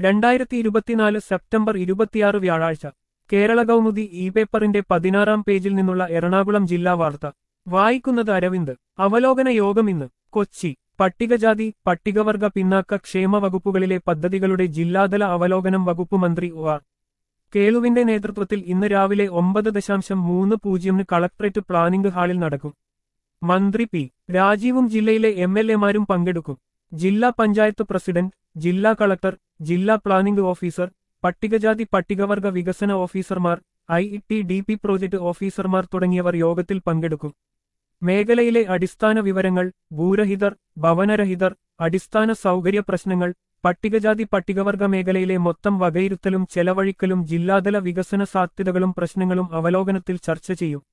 രണ്ടായിരത്തി ഇരുപത്തിനാല് സെപ്റ്റംബർ ഇരുപത്തിയാറ് വ്യാഴാഴ്ച കേരള കൗമുദി ഇ പേപ്പറിന്റെ പതിനാറാം പേജിൽ നിന്നുള്ള എറണാകുളം ജില്ലാ വാർത്ത വായിക്കുന്നത് അരവിന്ദ് അവലോകന യോഗം ഇന്ന് കൊച്ചി പട്ടികജാതി പട്ടികവർഗ പിന്നാക്ക ക്ഷേമ വകുപ്പുകളിലെ പദ്ധതികളുടെ ജില്ലാതല അവലോകനം വകുപ്പ് മന്ത്രി ഒ ആർ കേളുവിന്റെ നേതൃത്വത്തിൽ ഇന്ന് രാവിലെ ഒമ്പത് ദശാംശം മൂന്ന് പൂജ്യമിന് കളക്ടറേറ്റ് പ്ലാനിംഗ് ഹാളിൽ നടക്കും മന്ത്രി പി രാജീവും ജില്ലയിലെ എം എൽ എമാരും പങ്കെടുക്കും ജില്ലാ പഞ്ചായത്ത് പ്രസിഡന്റ് ജില്ലാ കളക്ടർ ജില്ലാ പ്ലാനിംഗ് ഓഫീസർ പട്ടികജാതി പട്ടികവർഗ വികസന ഓഫീസർമാർ I T D P project ഓഫീസർമാർ തുടങ്ങിയവർ യോഗത്തിൽ പങ്കെടുക്കും മേഖലയിലെ അടിസ്ഥാന വിവരങ്ങൾ ഭൂരഹിതർ ഭവനരഹിതർ അടിസ്ഥാന സൗകര്യ പ്രശ്നങ്ങൾ പട്ടികജാതി പട്ടികവർഗ മേഖലയിലെ മൊത്തം വകയിരുത്തലും ചെലവഴിക്കലും ജില്ലാതല വികസന സാധ്യതകളും പ്രശ്നങ്ങളും അവലോകനത്തിൽ ചർച്ച ചെയ്യും